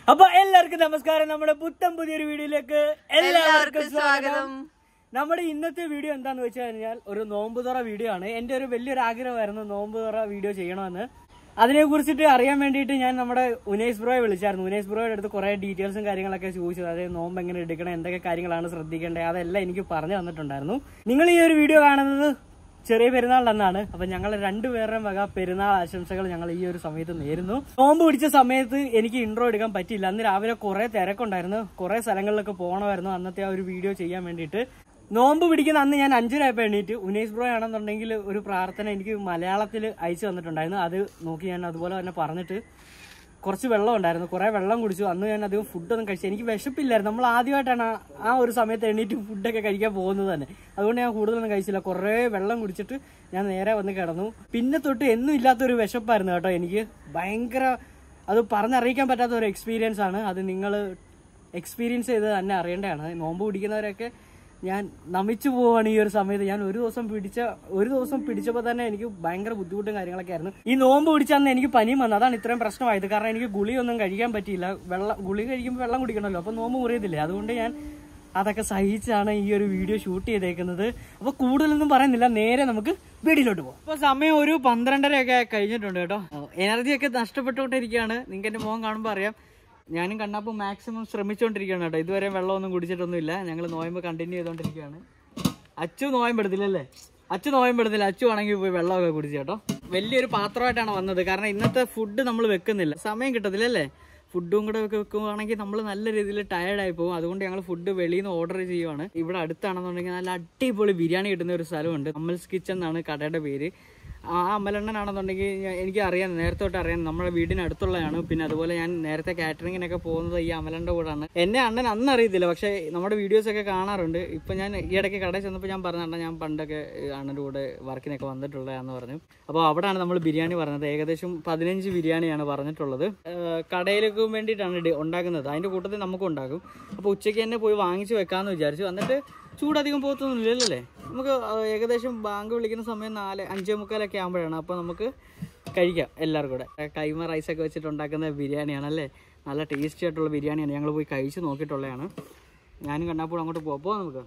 അപ്പൊ എല്ലാവർക്കും നമസ്കാരം നമ്മുടെ പുത്തൻ പുതിയൊരു വീഡിയോയിലേക്ക് എല്ലാവർക്കും സ്വാഗതം നമ്മുടെ ഇന്നത്തെ വീഡിയോ എന്താന്ന് വെച്ച് കഴിഞ്ഞാൽ ഒരു നോമ്പ് തുറ വീഡിയോ ആണ് എന്റെ ഒരു വലിയൊരു ആഗ്രഹമായിരുന്നു നോമ്പ് തുറ വീഡിയോ ചെയ്യണമെന്ന് അതിനെ കുറിച്ചിട്ട് അറിയാൻ വേണ്ടിയിട്ട് ഞാൻ നമ്മുടെ ഉനേസ് ബ്രോയെ വിളിച്ചായിരുന്നു ഉനേസ് ബ്രോയുടെ അടുത്ത് കുറെ ഡീറ്റെയിൽസും കാര്യങ്ങളൊക്കെ ചോദിച്ചത് അതായത് നോമ്പ് എങ്ങനെ എടുക്കണം എന്തൊക്കെ കാര്യങ്ങളാണ് ശ്രദ്ധിക്കേണ്ടത് അതെല്ലാം എനിക്ക് പറഞ്ഞു തന്നിട്ടുണ്ടായിരുന്നു നിങ്ങൾ ഈ ഒരു വീഡിയോ കാണുന്നത് ചെറിയ പെരുന്നാൾ എന്നാണ് അപ്പൊ ഞങ്ങൾ രണ്ടുപേരുടെയും വക പെരുന്നാൾ ആശംസകൾ ഞങ്ങൾ ഈ ഒരു സമയത്ത് നേരുന്നു നോമ്പ് പിടിച്ച സമയത്ത് എനിക്ക് ഇൻട്രോ എടുക്കാൻ പറ്റിയില്ല അന്ന് രാവിലെ കുറെ തിരക്കുണ്ടായിരുന്നു കുറെ സ്ഥലങ്ങളിലൊക്കെ പോകണമായിരുന്നു അന്നത്തെ ആ ഒരു വീഡിയോ ചെയ്യാൻ വേണ്ടിയിട്ട് നോമ്പ് പിടിക്കുന്ന അന്ന് ഞാൻ അഞ്ചരായപ്പോൾ എണീറ്റ് ഉനേഷ് ബ്രോ ആണെന്നുണ്ടെങ്കിൽ ഒരു പ്രാർത്ഥന എനിക്ക് മലയാളത്തിൽ അയച്ചു തന്നിട്ടുണ്ടായിരുന്നു അത് നോക്കി ഞാൻ അതുപോലെ തന്നെ പറഞ്ഞിട്ട് കുറച്ച് വെള്ളം ഉണ്ടായിരുന്നു കുറെ വെള്ളം കുടിച്ചു അന്ന് ഞാൻ അധികം ഫുഡൊന്നും കഴിച്ചു എനിക്ക് വിശപ്പില്ലായിരുന്നു നമ്മൾ ആദ്യമായിട്ടാണ് ആ- ആ ഒരു സമയത്ത് എണീറ്റ് ഫുഡൊക്കെ കഴിക്കാൻ പോകുന്നത് തന്നെ അതുകൊണ്ട് ഞാൻ കൂടുതലൊന്നും കഴിച്ചില്ല കുറേ വെള്ളം കുടിച്ചിട്ട് ഞാൻ നേരെ വന്ന് കിടന്നു പിന്നെ തൊട്ട് എന്നും ഇല്ലാത്തൊരു വിശപ്പായിരുന്നു കേട്ടോ എനിക്ക് ഭയങ്കര അത് പറഞ്ഞറിയിക്കാൻ പറ്റാത്ത ഒരു എക്സ്പീരിയൻസ് ആണ് അത് നിങ്ങൾ എക്സ്പീരിയൻസ് ചെയ്ത് തന്നെ അറിയേണ്ടതാണ് നോമ്പ് പിടിക്കുന്നവരൊക്കെ ഞാൻ നമിച്ചു പോവാണ് ഈ ഒരു സമയത്ത് ഞാൻ ഒരു ദിവസം പിടിച്ച ഒരു ദിവസം പിടിച്ചപ്പോൾ തന്നെ എനിക്ക് ഭയങ്കര ബുദ്ധിമുട്ടും കാര്യങ്ങളൊക്കെ ആയിരുന്നു ഈ നോമ്പ് പിടിച്ച അന്ന് എനിക്ക് പനിയും വന്നു അതാണ് ഇത്രയും പ്രശ്നമായത് കാരണം എനിക്ക് ഗുളിയൊന്നും കഴിക്കാൻ പറ്റിയില്ല വെള്ളം ഗുളി കഴിക്കുമ്പോൾ വെള്ളം കുടിക്കണമല്ലോ അപ്പോൾ നോമ്പ് മുറിയത്തില്ലേ അതുകൊണ്ട് ഞാൻ അതൊക്കെ സഹിച്ചാണ് ഈ ഒരു വീഡിയോ ഷൂട്ട് ചെയ്തേക്കുന്നത് അപ്പൊ കൂടുതലൊന്നും പറയുന്നില്ല നേരെ നമുക്ക് വീഡിയോയിലോട്ട് പോകാം ഇപ്പൊ സമയം ഒരു പന്ത്രണ്ടര ഒക്കെ കഴിഞ്ഞിട്ടുണ്ട് കേട്ടോ എനർജി ഒക്കെ നഷ്ടപ്പെട്ടുകൊണ്ടിരിക്കുകയാണ് നിങ്ങൾക്ക് എന്റെ മുഖം കാണുമ്പോൾ അറിയാം ഞാനും കണ്ണാപ്പ് മാക്സിമം ശ്രമിച്ചുകൊണ്ടിരിക്കുകയാണ് കേട്ടോ ഇതുവരെ വെള്ളമൊന്നും കുടിച്ചിട്ടൊന്നുമില്ല ഞങ്ങൾ നോയമ്പ് കണ്ടിന്യൂ ചെയ്തുകൊണ്ടിരിക്കുകയാണ് അച്ചു നോയമ്പെടുത്തില്ലല്ലേ അച്ചു നോയമ്പെടുത്തില്ല അച്ചു ആണെങ്കിൽ പോയി വെള്ളമൊക്കെ കുടിച്ചു കേട്ടോ വലിയൊരു പാത്രമായിട്ടാണ് വന്നത് കാരണം ഇന്നത്തെ ഫുഡ് നമ്മൾ വെക്കുന്നില്ല സമയം കിട്ടത്തില്ലല്ലേ ഫുഡും കൂടെ ഒക്കെ വെക്കുവാണെങ്കിൽ നമ്മൾ നല്ല രീതിയിൽ ടയർഡായി പോകും അതുകൊണ്ട് ഞങ്ങൾ ഫുഡ് വെളിയിൽ നിന്ന് ഓർഡർ ചെയ്യുവാണ് ഇവിടെ അടുത്താണെന്നുണ്ടെങ്കിൽ നല്ല അടിപൊളി ബിരിയാണി കിട്ടുന്ന ഒരു സ്ഥലമുണ്ട് അമ്മൽസ് കിച്ചൺ എന്നാണ് കടയുടെ പേര് ആ അമലണ്ണനാണെന്നുണ്ടെങ്കിൽ ഞാൻ- എനിക്ക് അറിയാം നേരത്തെ തൊട്ട് അറിയാം നമ്മുടെ വീടിന് അടുത്തുള്ളതാണ് പിന്നെ അതുപോലെ ഞാൻ നേരത്തെ കാറ്ററിങ്ങിനൊക്കെ പോകുന്നത് ഈ അമലന്റെ കൂടാണ് എന്നെ അണ്ണൻ അന്ന് അറിയത്തില്ല പക്ഷേ നമ്മുടെ വീഡിയോസ് ഒക്കെ കാണാറുണ്ട് ഇപ്പൊ ഞാൻ ഈ ഇടയ്ക്ക് കടയിൽ ചെന്നപ്പോൾ ഞാൻ പറഞ്ഞ അണ്ണൻ ഞാൻ പണ്ടൊക്കെ ഈ അണ്ണൻ്റെ കൂടെ വർക്കിനൊക്കെ വന്നിട്ടുള്ളതാന്ന് പറഞ്ഞു അപ്പോൾ അവിടെയാണ് നമ്മൾ ബിരിയാണി പറഞ്ഞത് ഏകദേശം പതിനഞ്ച് ബിരിയാണിയാണ് പറഞ്ഞിട്ടുള്ളത് ഏഹ് കടയിലേക്ക് വേണ്ടിയിട്ടാണ് ഡി- ഉണ്ടാക്കുന്നത് അതിന്റെ കൂട്ടത്തിൽ നമുക്കും ഉണ്ടാക്കും അപ്പോൾ ഉച്ചയ്ക്ക് തന്നെ പോയി വാങ്ങിച്ച് വെക്കാമെന്ന് വിചാരിച്ചു എന്നിട്ട് ചൂടധികം പോകത്തൊന്നുമില്ലല്ലേ നമുക്ക് ആ, ഏകദേശം ബാങ്ക് വിളിക്കുന്ന സമയം നാല് അഞ്ചേ മുക്കാലൊക്കെ ആകുമ്പോഴാണ് അപ്പോൾ നമുക്ക് കഴിക്കാം എല്ലാവർക്കും കൂടെ കൈമ റൈസൊക്കെ വെച്ചിട്ട് ഉണ്ടാക്കുന്ന ബിരിയാണിയാണ് അല്ലേ നല്ല ടേസ്റ്റി ആയിട്ടുള്ള ബിരിയാണിയാണ് ഞങ്ങൾ പോയി കഴിച്ച് നോക്കിയിട്ടുള്ളതാണ് ഞാനും കണ്ണാപ്പോൾ അങ്ങോട്ട് പോകാം പോവാം നമുക്ക്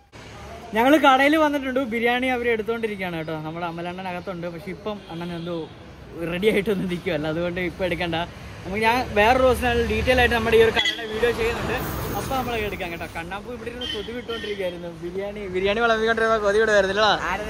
ഞങ്ങൾ കടയിൽ വന്നിട്ടുണ്ട് ബിരിയാണി അവർ എടുത്തുകൊണ്ടിരിക്കുകയാണ് കേട്ടോ നമ്മുടെ അമലണ്ണൻ അകത്തുണ്ട് പക്ഷെ ഇപ്പം അണ്ണൻ എന്തോ റെഡി ആയിട്ടൊന്നും നിൽക്കുമല്ല അതുകൊണ്ട് ഇപ്പം എടുക്കണ്ട നമുക്ക് ഞാൻ വേറൊരു ദിവസം ഡീറ്റെയിൽ ആയിട്ട് നമ്മുടെ ഈ ഒരു കടയുടെ വീഡിയോ ചെയ്യുന്നുണ്ട് അപ്പം നമ്മൾ എടുക്കാം കേട്ടോ കണ്ണാപ്പൂ ഇവിടെ ഇരുന്ന് കൊതി വിട്ടുകൊണ്ടിരിക്കുകയായിരുന്നു ബിരിയാണി ബിരിയാണി വിളമ്പിക്കൊണ്ടിരുന്ന കൊതി വിടുമായിരുന്നല്ലോ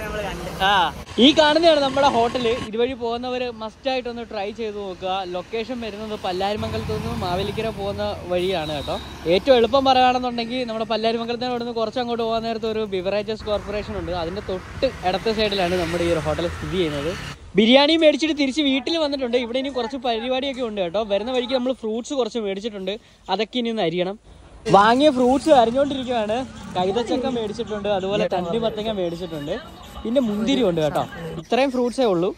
ആ ഈ കാണുന്നതാണ് നമ്മുടെ ഹോട്ടൽ ഇതുവഴി പോകുന്നവർ മസ്റ്റ് ആയിട്ടൊന്ന് ട്രൈ ചെയ്ത് നോക്കുക ലൊക്കേഷൻ വരുന്നത് പല്ലാരിമംഗലത്ത് നിന്ന് മാവേലിക്കര പോകുന്ന വഴിയാണ് കേട്ടോ ഏറ്റവും എളുപ്പം പറയുകയാണെന്നുണ്ടെങ്കിൽ നമ്മുടെ പല്ലാരിമംഗലത്തിന് അവിടെ നിന്ന് കുറച്ച് അങ്ങോട്ട് പോകാൻ നേരത്തെ ഒരു ബിവറേജസ് കോർപ്പറേഷൻ ഉണ്ട് അതിന്റെ തൊട്ട് ഇടത്തെ സൈഡിലാണ് നമ്മുടെ ഈ ഒരു ഹോട്ടൽ സ്ഥിതി ചെയ്യുന്നത് ബിരിയാണി മേടിച്ചിട്ട് തിരിച്ച് വീട്ടിൽ വന്നിട്ടുണ്ട് ഇവിടെ ഇനി കുറച്ച് പരിപാടിയൊക്കെ ഉണ്ട് കേട്ടോ വരുന്ന വഴിക്ക് നമ്മൾ ഫ്രൂട്ട്സ് കുറച്ച് മേടിച്ചിട്ടുണ്ട് അതൊക്കെ ഇനി ഒന്ന് അരിയണം വാങ്ങിയ ഫ്രൂട്ട്സ് അരിഞ്ഞോണ്ടിരിക്കുകയാണ് കൈതച്ചക്ക മേടിച്ചിട്ടുണ്ട് അതുപോലെ തണ്ടിമത്തങ്ങ മേടിച്ചിട്ടുണ്ട് പിന്നെ മുന്തിരി ഉണ്ട് കേട്ടോ ഇത്രയും ഫ്രൂട്ട്സേ ഉള്ളൂ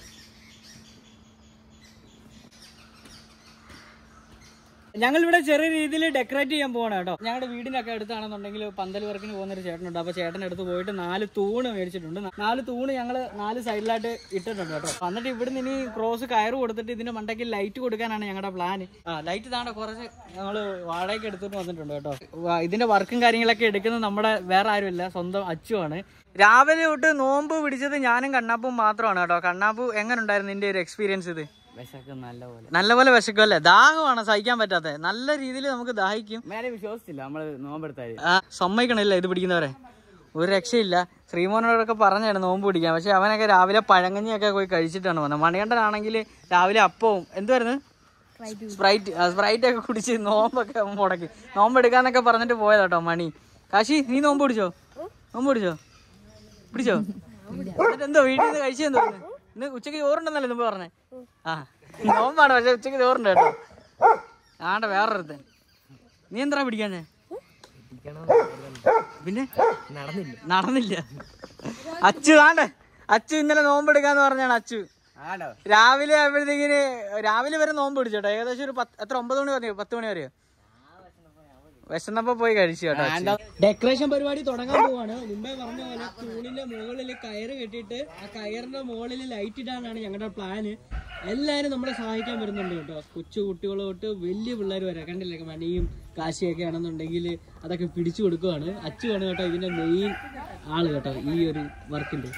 ഞങ്ങൾ ഇവിടെ ചെറിയ രീതിയിൽ ഡെക്കറേറ്റ് ചെയ്യാൻ പോവാണ് കേട്ടോ ഞങ്ങളുടെ വീടിന്റെ ഒക്കെ അടുത്താണെന്നുണ്ടെങ്കിൽ പന്തൽ വർക്കിന് പോകുന്ന ഒരു ചേട്ടനുണ്ട് അപ്പൊ ചേട്ടൻ അടുത്ത് പോയിട്ട് നാല് തൂണ് മേടിച്ചിട്ടുണ്ട് നാല് തൂണ് ഞങ്ങൾ നാല് സൈഡിലായിട്ട് ഇട്ടിട്ടുണ്ട് കേട്ടോ എന്നിട്ട് ഇവിടുന്ന് ഇനി ക്രോസ് കയറ് കൊടുത്തിട്ട് ഇതിന്റെ മണ്ടയ്ക്ക് ലൈറ്റ് കൊടുക്കാനാണ് ഞങ്ങളുടെ പ്ലാൻ ആ ലൈറ്റ് താണ്ട കുറച്ച് ഞങ്ങൾ വാടകയ്ക്ക് എടുത്തിട്ട് വന്നിട്ടുണ്ട് കേട്ടോ വ- ഇതിന്റെ വർക്കും കാര്യങ്ങളൊക്കെ എടുക്കുന്നത് നമ്മുടെ വേറെ ആരുമില്ല സ്വന്തം അച്ചുവാണ് രാവിലെ തൊട്ട് നോമ്പ് പിടിച്ചത് ഞാനും കണ്ണാപ്പും മാത്രമാണ് കേട്ടോ കണ്ണാപ്പു എങ്ങനെ ഉണ്ടായിരുന്നു നിന്റെ ഒരു എക്സ്പീരിയൻസ് ഇത് വിശക്കും നല്ലപോലെ നല്ലപോലെ വിശക്കും അല്ലേ ദാഹമാണ് സഹിക്കാൻ പറ്റാത്തത് നല്ല രീതിയിൽ നമുക്ക് ദാഹിക്കും മേലെ വിശ്വസിച്ചില്ല നമ്മള് നോമ്പെടുത്താല് ആ സമ്മതിക്കണില്ല ഇത് പിടിക്കുന്നവരെ ഒരു രക്ഷയില്ല ശ്രീമോനോടൊക്കെ പറഞ്ഞായിരുന്നു നോമ്പ് പിടിക്കാൻ പക്ഷെ അവനൊക്കെ രാവിലെ പഴങ്കഞ്ഞിയൊക്കെ പോയി കഴിച്ചിട്ടാണ് വന്നത് മണികണ്ഠനാണെങ്കിൽ രാവിലെ അപ്പവും എന്തുവായിരുന്നു സ്പ്രൈറ്റ് ആ സ്പ്രൈറ്റ് ഒക്കെ കുടിച്ച് നോമ്പൊക്കെ അവൻ മുടക്കി നോമ്പ് എടുക്കാന്നൊക്കെ പറഞ്ഞിട്ട് പോയതാട്ടോ മണി കാശി നീ നോമ്പ് പിടിച്ചോ നോമ്പ് പിടിച്ചോ പിടിച്ചോ എന്നിട്ട് എന്തോ വീട്ടിൽ നിന്ന് കഴിച്ചെന്തോ ഇന്ന് ഉച്ചയ്ക്ക് ചോറുണ്ടെന്നല്ലേ മുമ്പ് പറഞ്ഞേ ആ നോമ്പാണ് പക്ഷെ ഉച്ചയ്ക്ക് ചോറുണ്ട് കേട്ടോ ആണ്ട വേറൊരുത്ത് നീ എന്താ പിടിക്കാഞ്ഞേ പിന്നെ നടന്നില്ല നടന്നില്ല അച്ചു താണ്ടേ അച്ചു ഇന്നലെ നോമ്പെടുക്കാന്ന് പറഞ്ഞാണ് അച്ചു ആണോ രാവിലെ ആയപ്പോഴത്തേക്കിന് രാവിലെ വരെ നോമ്പ് പിടിച്ചോട്ടോ ഏകദേശം ഒരു പത്ത് എത്ര ഒമ്പത് മണി പറഞ്ഞു പത്ത് മണി വരെയോ വിശന്നപ്പോ പോയി കഴിച്ചു കേട്ടോ ഡെക്കറേഷൻ പരിപാടി തുടങ്ങാൻ പോവാണ് മുമ്പേ പറഞ്ഞ പോലെ തൂണിന്റെ മുകളിൽ കയറ് കെട്ടിയിട്ട് ആ കയറിന്റെ മുകളിൽ ലൈറ്റ് ഇടാനാണ് ഞങ്ങളുടെ പ്ലാന് എല്ലാരും നമ്മളെ സഹായിക്കാൻ വരുന്നുണ്ട് കേട്ടോ കൊച്ചു കുട്ടികൾ തൊട്ട് വലിയ പിള്ളേർ വരെ കണ്ടില്ലേ മണിയും കാശിയൊക്കെ ആണെന്നുണ്ടെങ്കിൽ അതൊക്കെ പിടിച്ചു കൊടുക്കുവാണ് അച്ചുവാണ് കേട്ടോ ഇതിന്റെ മെയിൻ ആള് കേട്ടോ ഈ ഒരു വർക്കിന്റെ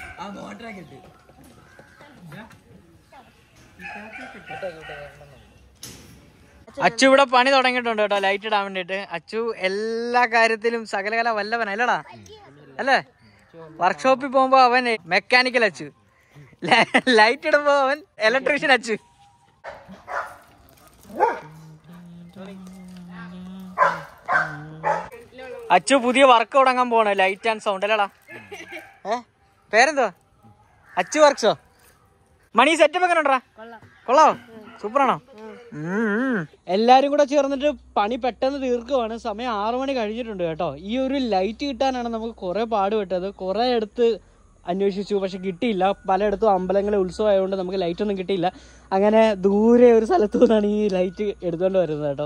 അച്ചു ഇവിടെ പണി തുടങ്ങിയിട്ടുണ്ട് കേട്ടോ ലൈറ്റ് ഇടാൻ വേണ്ടിട്ട് അച്ചു എല്ലാ കാര്യത്തിലും സകലകല വല്ലവൻ അല്ലടാ അല്ലേ വർക്ക്ഷോപ്പിൽ പോകുമ്പോ അവൻ മെക്കാനിക്കൽ അച്ചു ലൈറ്റ് ഇടുമ്പോ അവൻ ഇലക്ട്രീഷ്യൻ അച്ചു അച്ചു പുതിയ വർക്ക് തുടങ്ങാൻ പോവാണ് ലൈറ്റ് ആൻഡ് സൗണ്ട് അല്ലടാ ഏ പേരെന്തുവാ അച്ചു വർക്ക്ഷോ മണി സെറ്റപ്പ് എങ്ങനെ ഉണ്ടാ കൊള്ളാവോ സൂപ്പറാണോ എല്ലാരും കൂടെ ചേർന്നിട്ട് പണി പെട്ടെന്ന് തീർക്കുവാണ് സമയം ആറു മണി കഴിഞ്ഞിട്ടുണ്ട് കേട്ടോ ഈ ഒരു ലൈറ്റ് കിട്ടാനാണ് നമുക്ക് കുറെ പാടുപെട്ടത് കുറെ അടുത്ത് അന്വേഷിച്ചു പക്ഷെ കിട്ടിയില്ല പലയിടത്തും അമ്പലങ്ങളെ ഉത്സവം ആയതുകൊണ്ട് നമുക്ക് ലൈറ്റ് ഒന്നും കിട്ടിയില്ല അങ്ങനെ ദൂരെ ഒരു സ്ഥലത്തു നിന്നാണ് ഈ ലൈറ്റ് എടുത്തുകൊണ്ട് വരുന്നത് കേട്ടോ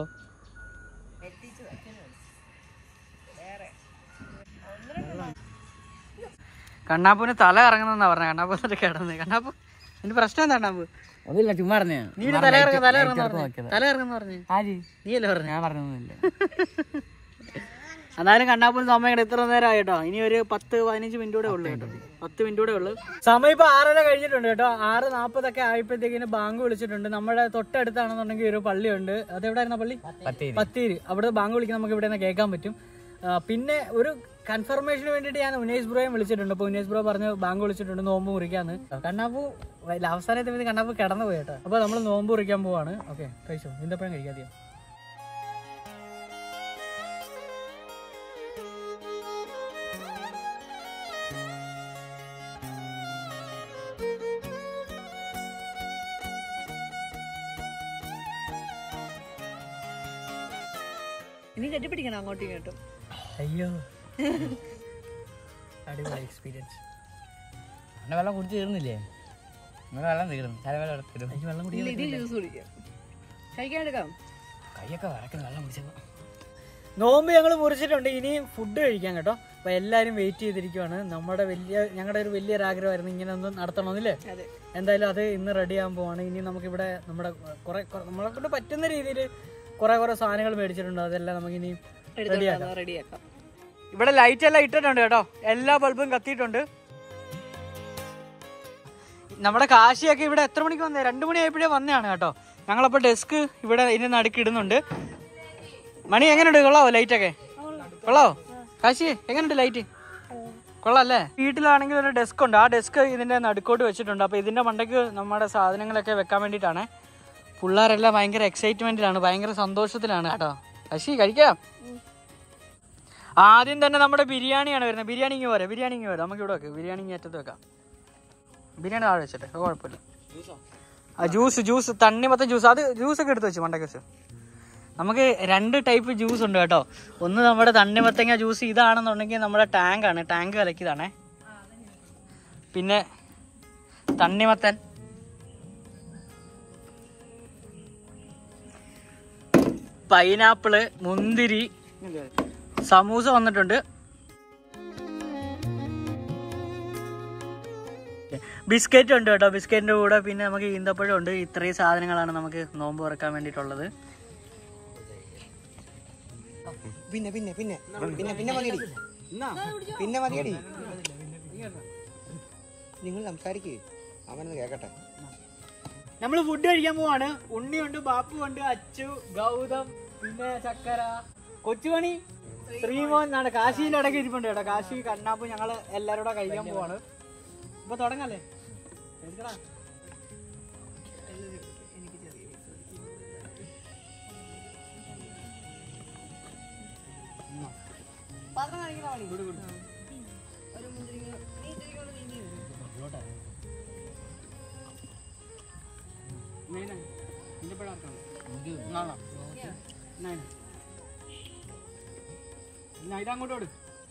കണ്ണാപ്പൂന് തല ഇറങ്ങുന്നെന്നാ പറഞ്ഞ കണ്ണാപ്പൂ എന്നിട്ട് കിടന്ന് കണ്ണാപ്പൂ നിന്റെ പ്രശ്നം എന്താ കണ്ണാപ്പൂ ഒന്നുമില്ല ചുമ്മാ പറഞ്ഞ നീ ഒരു തല ഇറങ്ങുന്ന തല ഇറങ്ങുന്ന പറഞ്ഞു തല ഇറങ്ങുന്ന പറഞ്ഞു ആര് നീ അല്ലേ പറഞ്ഞു ഞാൻ പറഞ്ഞൊന്നുമില്ല എന്നാലും കണ്ണാപ്പൂന് സമയം കൂടെ ഇത്ര നേരം ആയിട്ടോ ഇനി ഒരു പത്ത് പതിനഞ്ച് മിനിറ്റ് കൂടെ ഉള്ളു കേട്ടോ പത്ത് മിനിറ്റ് കൂടെ ഉള്ളു സമയം ഇപ്പൊ ആറര കഴിഞ്ഞിട്ടുണ്ട് കേട്ടോ ആറ് നാപ്പതൊക്കെ ആയപ്പോഴത്തേക്കിന് ബാങ്ക് വിളിച്ചിട്ടുണ്ട് നമ്മുടെ തൊട്ടടുത്താണെന്നുണ്ടെങ്കിൽ ഒരു പള്ളിയുണ്ട് അതെവിടെയായിരുന്നു പള്ളി പത്തേരി പത്തീര് അവിടെ ബാങ്ക് വിളിക്കാൻ നമുക്ക് ഇവിടെ നിന്ന് കേൾക്കാൻ പറ്റും ആ, പിന്നെ ഒരു കൺഫർമേഷന് വേണ്ടിയിട്ട് ഞാൻ ഉനേഷ് ബ്രോയും വിളിച്ചിട്ടുണ്ട് അപ്പൊ ഉനേഷ് ബ്രോ പറഞ്ഞു ബാങ്ക് വിളിച്ചിട്ടുണ്ട് നോമ്പ് മുറിക്കാന്ന് കണ്ണാപ്പൂ വല്ല അവസാനത്തെ കണ്ണാപ്പൂ കിടന്നു പോയി കേട്ടോ അപ്പൊ നമ്മൾ നോമ്പ് മുറിക്കാൻ പോവാണ് ഓക്കെ കഴിച്ചോ ഇന്തപ്പോഴും കഴിക്കാതെയോ ഇനി കെട്ടിപ്പിടിക്കണം അങ്ങോട്ടും ഇങ്ങോട്ടും അയ്യോ അടിപൊളി എക്സ്പീരിയൻസ് എന്നെ വെള്ളം കുടിച്ച് തീർന്നില്ലേ നിങ്ങളെ വെള്ളം തീർന്നു തല വെള്ളം എടുത്തിരും എനിക്ക് വെള്ളം ഇല്ല, കുടിക്കാൻ ഇനി ജ്യൂസ് കുടിക്കാം കഴിക്കാൻ എടുക്കാം കൈയൊക്കെ വരക്കുന്ന വെള്ളം കുടിച്ചപ്പോ നോമ്പ് ഞങ്ങൾ മുറിച്ചിട്ടുണ്ട് ഇനി ഫുഡ് കഴിക്കാൻ കേട്ടോ അപ്പൊ എല്ലാരും വെയിറ്റ് ചെയ്തിരിക്കുവാണ് നമ്മുടെ വലിയ ഞങ്ങളുടെ ഒരു വലിയൊരു ആഗ്രഹമായിരുന്നു ഇങ്ങനെ ഒന്ന് നടത്തണമെന്നില്ലേ അതെ എന്തായാലും അത് ഇന്ന് റെഡി ആകാൻ പോവാണ് ഇനി നമുക്കിവിടെ നമ്മുടെ കുറെ കുറെ- നമ്മളെ കൊണ്ട് പറ്റുന്ന രീതിയിൽ കുറെ കുറെ സാധനങ്ങൾ മേടിച്ചിട്ടുണ്ട് അതെല്ലാം നമുക്ക് ഇനി റെഡിയാക്കാം റെഡിയാക്കാം ഇവിടെ ലൈറ്റ് എല്ലാം ഇട്ടിട്ടുണ്ട് കേട്ടോ എല്ലാ ബൾബും കത്തിയിട്ടുണ്ട് നമ്മുടെ കാശിയൊക്കെ ഇവിടെ എത്ര മണിക്ക് വന്നേ രണ്ടു മണി ആയപ്പോഴേ വന്നതാണ് കേട്ടോ ഞങ്ങളപ്പോൾ ഡെസ്ക് ഇവിടെ ഇതിന്റെ നടുക്ക് ഇടുന്നുണ്ട് മണി എങ്ങനെയുണ്ട് കൊള്ളാവോ ലൈറ്റ് ഒക്കെ കൊള്ളാവോ കാശി എങ്ങനെയുണ്ട് ലൈറ്റ് കൊള്ളാല്ലേ വീട്ടിലാണെങ്കിൽ ഒരു ഡെസ്ക് ഉണ്ട് ആ ഡെസ്ക് ഇതിന്റെ നടുക്കോട്ട് വെച്ചിട്ടുണ്ട് അപ്പൊ ഇതിന്റെ മണ്ടയ്ക്ക് നമ്മുടെ സാധനങ്ങളൊക്കെ വെക്കാൻ വേണ്ടിയിട്ടാണ് പിള്ളേരെല്ലാം ഭയങ്കര എക്സൈറ്റ്മെന്റിലാണ് ഭയങ്കര സന്തോഷത്തിലാണ് കേട്ടോ കാശി കഴിക്കാം ആദ്യം തന്നെ നമ്മുടെ ബിരിയാണിയാണ് വരുന്നത് ബിരിയാണി ഇങ്ങനെ പോരെ ബിരിയാണി ഇങ്ങനെ വരാം നമുക്ക് ഇവിടെ വെക്കാം ബിരിയാണി ഇങ്ങനെ അറ്റത്ത് വെക്കാം ബിരിയാണി താഴെ വെച്ചിട്ട് അത് കുഴപ്പമില്ല ആ ജ്യൂസ് ജ്യൂസ് തണ്ണിമത്തൻ ജ്യൂസ് അത് ജ്യൂസ് ഒക്കെ എടുത്ത് വെച്ചു മണ്ടക്ക് വെച്ച് നമുക്ക് രണ്ട് ടൈപ്പ് ജ്യൂസ് ഉണ്ട് കേട്ടോ ഒന്ന് നമ്മുടെ തണ്ണിമത്തങ്ങ ജ്യൂസ് ഇതാണെന്നുണ്ടെങ്കിൽ നമ്മുടെ ടാങ്ക് ആണ് ടാങ്ക് കലക്കിയതാണേ പിന്നെ തണ്ണിമത്തൻ പൈനാപ്പിള് മുന്തിരി സമൂസ വന്നിട്ടുണ്ട് ബിസ്ക്കറ്റ് ഉണ്ട് കേട്ടോ ബിസ്ക്കറ്റിന്റെ കൂടെ പിന്നെ നമുക്ക് ഈന്തപ്പഴം ഉണ്ട് ഇത്രയും സാധനങ്ങളാണ് നമുക്ക് നോമ്പ് തുറക്കാൻ വേണ്ടിയിട്ടുള്ളത് പിന്നെ പിന്നെ പിന്നെ പിന്നെ പിന്നെ മതിയടി പിന്നെ മതിയടി നിങ്ങൾ സംസാരിക്കേ അവനൊന്ന് കേക്കട്ടെ നമ്മൾ ഫുഡ് കഴിക്കാൻ പോവാണ് ഉണ്ണിയുണ്ട് ബാപ്പു ഉണ്ട് അച്ചു ഗൗതം പിന്നെ ചക്കര കൊച്ചുമണി ശ്രീമോൻ എന്നാണ് കാശിയിലെ ഇടയ്ക്ക് ഇരിപ്പുണ്ട് കേട്ടോ കാശി കണ്ണാപ്പ് ഞങ്ങള് എല്ലാരും കൂടെ കഴിക്കാൻ പോവാണ് ഇപ്പൊ തുടങ്ങല്ലേ എടുക്കടാ. പാത്രം കാണിക്കണ പണി നൈന, നിന്റെ പഴം ആർക്കാണ്? നാളെ. നൈന. എന്നാ ഇതങ്ങോട്ട് കൊടു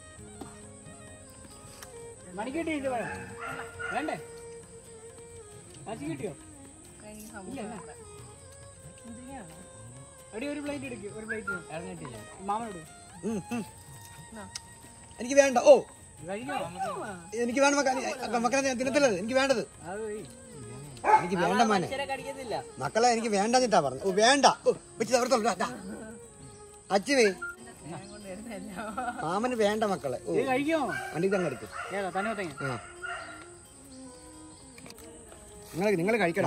മണിക്കെട്ടി ഇത് പഴം വേണ്ടേ കാശി കിട്ടിയോ ഇല്ല, എന്നാ? എടി ഒരു പ്ലേറ്റ് എടുക്ക് ഒരു പ്ലേറ്റ് ഇറങ്ങിയിട്ടില്ല മാമനോട് ഉം, ഉം. എനിക്ക് വേണ്ട ഓ എനിക്ക് വേണ്ട മക്ക- മക്കളെ ഞാൻ തിന്നത്തില്ലത് എനിക്ക് വേണ്ടത് എനിക്ക് വേണ്ട മോനെ കടിക്കുന്നില്ല മക്കളെ എനിക്ക് വേണ്ടെന്നിട്ടാ പറഞ്ഞു ഓ വേണ്ട ഓ വെച്ച് തവർത്തുള്ളൂ അച്ചുവേ മാമന് വേണ്ട മക്കളെ ഓ ഇത് കഴിക്കുമോ വണ്ടി തന്നെ എടുക്കും ഏതാ തന്നെ തേങ്ങ ആ നിങ്ങൾ നിങ്ങൾ കഴിക്കടാ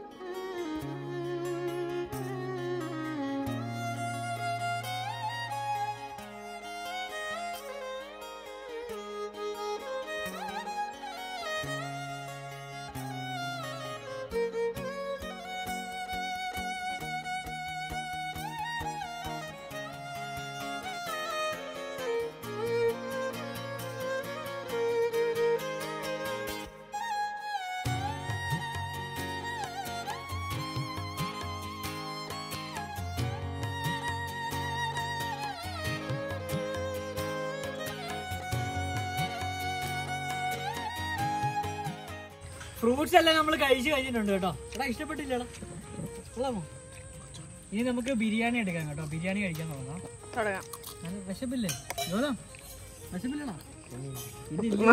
ഫ്രൂട്ട്സ് എല്ലാം നമ്മൾ കഴിച്ചു കഴിഞ്ഞിട്ടുണ്ട് കേട്ടോ എടാ ഇഷ്ടപ്പെട്ടില്ലടാ കൊള്ളാമോ ഇനി നമുക്ക് ബിരിയാണി എടുക്കാം കേട്ടോ ബിരിയാണി കഴിക്കാൻ തുടങ്ങാം തുടങ്ങാം നല്ല വിശപ്പില്ലേ ഗൗതം വിശപ്പില്ലടാ ഇതില്ല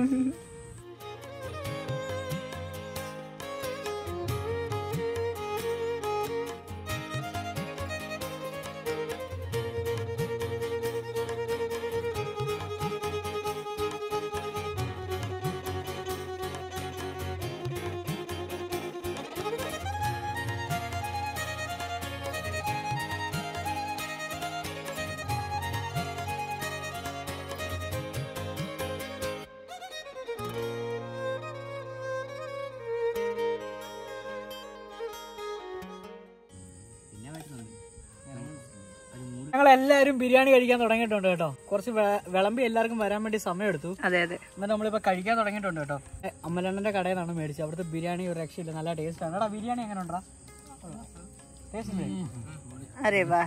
ഞങ്ങൾ എല്ലാവരും ബിരിയാണി കഴിക്കാൻ തുടങ്ങിയിട്ടുണ്ട് കേട്ടോ കുറച്ച് വെ- വിളമ്പി എല്ലാവർക്കും വരാൻ വേണ്ടി സമയമെടുത്തു അതെ അതെ എന്നിട്ട് നമ്മളിപ്പോ കഴിക്കാൻ തുടങ്ങിയിട്ടുണ്ട് കേട്ടോ ഏ, അമ്മലണ്ണന്റെ കടയിൽ നിന്നാണ് മേടിച്ചത് അവിടുത്തെ ബിരിയാണി ഒരു രക്ഷയില്ല നല്ല ടേസ്റ്റ് ആണ് എടാ ബിരിയാണി എങ്ങനെ ഉണ്ടാ ടേസ്റ്റ് അരേ വാ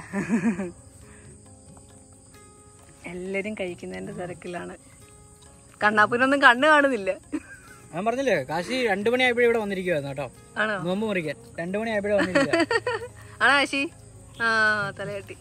എല്ലാരും കഴിക്കുന്നതിന്റെ തിരക്കിലാണ് കണ്ണാപ്പൂരൊന്നും കണ്ണ് കാണുന്നില്ല ഞാൻ പറഞ്ഞില്ലേ കാശി രണ്ടു മണിയായപ്പോഴും ഇവിടെ വന്നിരിക്കുവായിരുന്നു കേട്ടോ ആണോ നോമ്പ് മുറിക്കാൻ രണ്ടു മണിയായപ്പോഴും വന്നിരിക്കുക ആണോ ആശി ആ തലകെട്ടി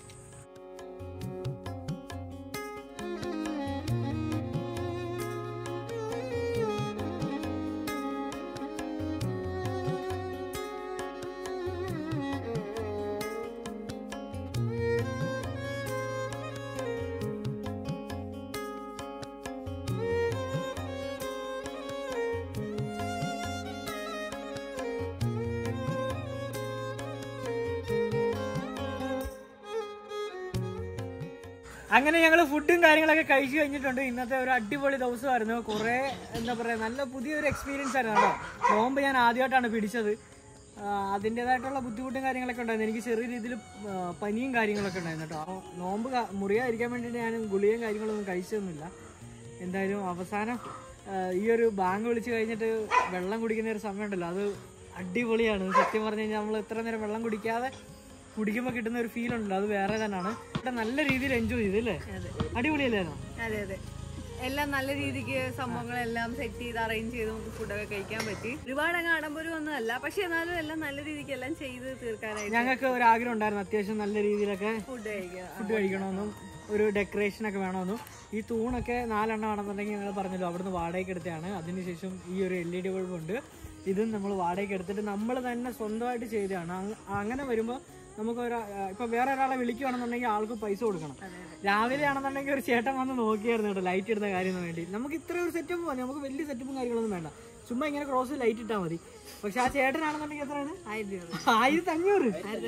അങ്ങനെ ഞങ്ങൾ ഫുഡും കാര്യങ്ങളൊക്കെ കഴിച്ചു കഴിഞ്ഞിട്ടുണ്ട് ഇന്നത്തെ ഒരു അടിപൊളി ദിവസമായിരുന്നു കുറെ എന്താ പറയാ നല്ല പുതിയൊരു എക്സ്പീരിയൻസ് ആയിരുന്നു കേട്ടോ നോമ്പ് ഞാൻ ആദ്യമായിട്ടാണ് പിടിച്ചത് ആ, അതിൻ്റെതായിട്ടുള്ള ബുദ്ധിമുട്ടും കാര്യങ്ങളൊക്കെ ഉണ്ടായിരുന്നു എനിക്ക് ചെറിയ രീതിയിൽ ആ, പനിയും കാര്യങ്ങളൊക്കെ ഉണ്ടായിരുന്നു കേട്ടോ അപ്പോൾ നോമ്പ് ക- മുറിയാതിരിക്കാൻ വേണ്ടിയിട്ട് ഞാൻ ഗുളികയും കാര്യങ്ങളൊന്നും കഴിച്ചതൊന്നുമില്ല എന്തായാലും അവസാനം ആ, ഈ ഒരു ബാങ്ക് വിളിച്ച് കഴിഞ്ഞിട്ട് വെള്ളം കുടിക്കുന്ന ഒരു സമയമുണ്ടല്ലോ അത് അടിപൊളിയാണ് സത്യം പറഞ്ഞു കഴിഞ്ഞാൽ നമ്മൾ ഇത്ര നേരം വെള്ളം കുടിക്കാതെ കുടിക്കുമ്പോൾ കിട്ടുന്ന ഒരു ഫീൽ ഉണ്ടല്ലോ അത് വേറെ തന്നെയാണ് ഇവിടെ നല്ല രീതിയിൽ എൻജോയ് ചെയ്തു അല്ലേ അടിപൊളിയല്ലായിരുന്നോ അതെ അതെ എല്ലാം നല്ല രീതിക്ക് സംഭവങ്ങളെല്ലാം സെറ്റ് ചെയ്ത് അറേഞ്ച് ചെയ്ത് നമുക്ക് ഫുഡൊക്കെ കഴിക്കാൻ പറ്റി ഒരുപാട് അങ്ങ് ആഡംബരം ഒന്നും അല്ല പക്ഷെ എന്നാലും എല്ലാം നല്ല രീതിക്ക് എല്ലാം ചെയ്ത് തീർക്കാനായിട്ട് ഞങ്ങൾക്ക് ഒരു ആഗ്രഹം ഉണ്ടായിരുന്നു അത്യാവശ്യം നല്ല രീതിയിലൊക്കെ ഫുഡ് കഴിക്കുക ഫുഡ് കഴിക്കണമെന്നും ഒരു ഡെക്കറേഷൻ ഒക്കെ വേണമെന്നും ഈ തൂണൊക്കെ നാലെണ്ണം ആണെന്നുണ്ടെങ്കിൽ ഞങ്ങൾ പറഞ്ഞല്ലോ അവിടുന്ന് വാടകയ്ക്ക് എടുത്തതാണ് അതിനുശേഷം ഈ ഒരു എൽ ഇ ഡി ബൾബ് ഉണ്ട് ഇതും നമ്മൾ വാടകയ്ക്ക് എടുത്തിട്ട് നമ്മൾ തന്നെ സ്വന്തമായിട്ട് ചെയ്തതാണ് അങ്ങ- അങ്ങനെ വരുമ്പോൾ നമുക്ക് ഒരു ഇപ്പൊ വേറെ ഒരാളെ വിളിക്കുകയാണെന്നുണ്ടെങ്കിൽ ആൾക്ക് പൈസ കൊടുക്കണം രാവിലെ ആണെന്നുണ്ടെങ്കിൽ ഒരു ചേട്ടൻ വന്ന് നോക്കിയായിരുന്നു കേട്ടോ ലൈറ്റ് ഇടുന്ന കാര്യത്തിന് വേണ്ടി നമുക്ക് ഇത്ര ഒരു സെറ്റപ്പ് മതി നമുക്ക് വലിയ സെറ്റപ്പും കാര്യങ്ങളൊന്നും വേണ്ട ചുമ്മാ ഇങ്ങനെ ക്രോസ് ലൈറ്റ് ഇട്ടാൽ മതി പക്ഷെ ആ ചേട്ടനാണെന്നുണ്ടെങ്കിൽ എത്രയാണ് ആയിരത്തി അഞ്ഞൂറ്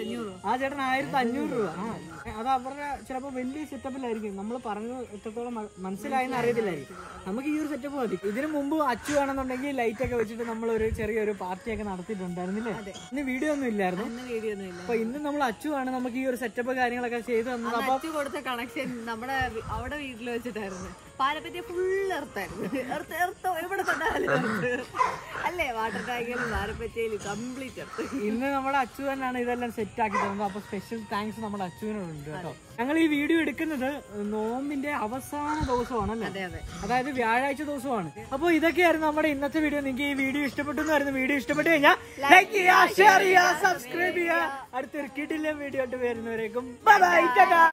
ആ ചേട്ടൻ ആയിരത്തി അഞ്ഞൂറ് രൂപ ആ അത് അവരുടെ ചിലപ്പോ വലിയ സെറ്റപ്പിലായിരിക്കും നമ്മൾ പറഞ്ഞു എത്രത്തോളം മ- മനസ്സിലായെന്ന് അറിയത്തില്ലായിരിക്കും നമുക്ക് ഈ ഒരു സെറ്റപ്പ് മതി ഇതിനു മുമ്പ് അച്ചു വേണമെന്നുണ്ടെങ്കിൽ ലൈറ്റ് ഒക്കെ വെച്ചിട്ട് നമ്മൾ ഒരു ചെറിയൊരു പാർട്ടിയൊക്കെ നടത്തിയിട്ടുണ്ടായിരുന്നില്ലേ ഇന്ന് വീഡിയോ ഒന്നും ഇല്ലായിരുന്നു ഒന്നും വീഡിയോ ഒന്നും ഇല്ല അപ്പൊ ഇന്ന് നമ്മൾ അച്ചു ആണ് നമുക്ക് ഈ ഒരു സെറ്റപ്പ് കാര്യങ്ങളൊക്കെ ചെയ്തു തന്നത് അപ്പൊ അച്ചു കൊടുത്ത കണക്ഷൻ നമ്മുടെ വി- അവിടെ വീട്ടിൽ വെച്ചിട്ടായിരുന്നു പാലപ്പറ്റിയ ഫുൾ എർത്തായിരുന്നു എർത്ത് എർത്ത് എവിടെ തൊട്ടാലും എർത്ത്. അല്ലേ വാട്ടർ ടാങ്കിലും പാലപ്പറ്റയിലും കംപ്ലീറ്റ് എർത്ത് ഇന്ന് നമ്മുടെ അച്ചു തന്നെയാണ് ഇതെല്ലാം സെറ്റ് ആക്കി തന്നത് അപ്പൊ സ്പെഷ്യൽ താങ്ക്സ് നമ്മുടെ അച്ചുവിനോടുണ്ട് കേട്ടോ ഞങ്ങൾ ഈ വീഡിയോ എടുക്കുന്നത് നോമ്പിന്റെ അവസാന ദിവസമാണ് അല്ലേ അതെ അതെ അതായത് വ്യാഴാഴ്ച ദിവസമാണ് അപ്പോൾ ഇതൊക്കെയായിരുന്നു നമ്മുടെ ഇന്നത്തെ വീഡിയോ നിങ്ങൾക്ക് ഈ വീഡിയോ ഇഷ്ടപ്പെട്ടു എന്നായിരുന്നു വീഡിയോ ഇഷ്ടപ്പെട്ടു കഴിഞ്ഞാൽ ലൈക്ക് ചെയ്യുക ഷെയർ ചെയ്യുക സബ്സ്ക്രൈബ് ചെയ്യുക അടുത്തൊരു കിടിലം വീഡിയോ ആയിട്ട് വരുന്നവരേക്കും ബൈ ബൈ